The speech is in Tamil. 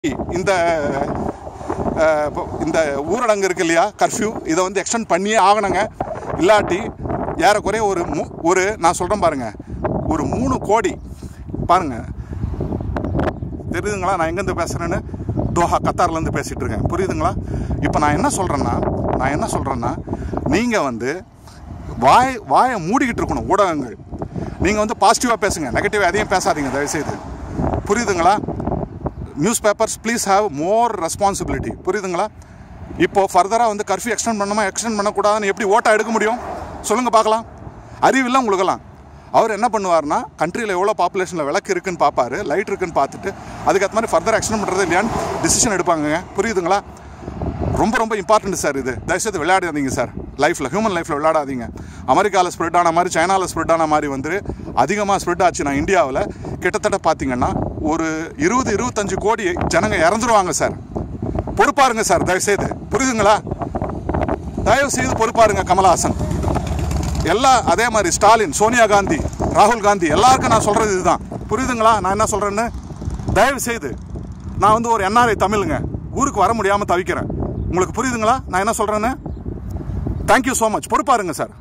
இந்த அஹ், இப்போ இந்த ஊரடங்கு இருக்கு இல்லையா கர்ஃப்யூ இதை வந்து எக்ஸ்டெண்ட் பண்ணியே ஆகணுங்க இல்லாட்டி ஏறக்குறைய ஒரு மூ ஒரு நான் சொல்கிறேன் பாருங்க ஒரு மூணு கோடி பாருங்க தெரியுதுங்களா நான் எங்கேருந்து பேசுகிறேன்னு தோஹா கத்தார்லேருந்து பேசிகிட்டு இருக்கேன் புரியுதுங்களா இப்போ நான் என்ன சொல்கிறேன்னா நான் என்ன சொல்கிறேன்னா நீங்கள் வந்து வாய் வாயை மூடிக்கிட்டு இருக்கணும் ஊடகங்கள் நீங்கள் வந்து பாசிட்டிவாக பேசுங்க நெகட்டிவாக எதையும் பேசாதீங்க தயவுசெய்து புரியுதுங்களா news papers please have more responsibility புரியுதுங்களா இப்போ ஃபர்தராக வந்து கர்ஃப்யூ எக்ஸ்டெண்ட் பண்ணணுமா எக்ஸ்டெண்ட் பண்ணக்கூடாதுன்னு எப்படி ஓட்டை எடுக்க முடியும் சொல்லுங்கள் பார்க்கலாம் அறிவில்லை உங்களுக்கெல்லாம் அவர் என்ன பண்ணுவார்னா கண்ட்ரியில் எவ்வளோ பாப்புலேஷனில் விளக்கு இருக்குன்னு பார்ப்பாரு லைட் இருக்குன்னு பார்த்துட்டு அதுக்கேற்ற மாதிரி ஃபர்தர் எக்ஸ்டெண்ட் பண்ணுறது இல்லையான்னு டிசிஷன் எடுப்பாங்கங்க புரியுதுங்களா ரொம்ப ரொம்ப இம்பார்ட்டன்ட் சார் இது தயவுசெய்து விளையாடாதீங்க சார் லைஃப்பில் ஹியூமன் லைஃப்பில் விளையாடாதீங்க அமெரிக்காவில் ஸ்ப்ரெட் ஆன மாதிரி சைனாவில் ஸ்ப்ரெட் ஆன மாதிரி வந்து அதிகமாக ஸ்ப்ரெட் ஆச்சு நான் இந்தியாவில் கிட்டத்தட்ட பார்த்தீங்கன்னா ஒரு இருபது இருபத்தஞ்சு கோடி ஜனங்க இறந்துருவாங்க சார் பொறுப்பாருங்க சார் தயவுசெய்து புரியுதுங்களா தயவு செய்து பொறுப்பாருங்க கமலஹாசன் எல்லா அதே மாதிரி ஸ்டாலின் சோனியா காந்தி ராகுல் காந்தி எல்லாருக்கும் நான் சொல்கிறது இதுதான் புரியுதுங்களா நான் என்ன சொல்கிறேன்னு தயவு செய்து நான் வந்து ஒரு என்ஆர்ஐ தமிழுங்க ஊருக்கு வர முடியாமல் தவிக்கிறேன் உங்களுக்கு புரியுதுங்களா நான் என்ன சொல்கிறேன்னு தேங்க்யூ ஸோ மச் பொறுப்பாருங்க சார்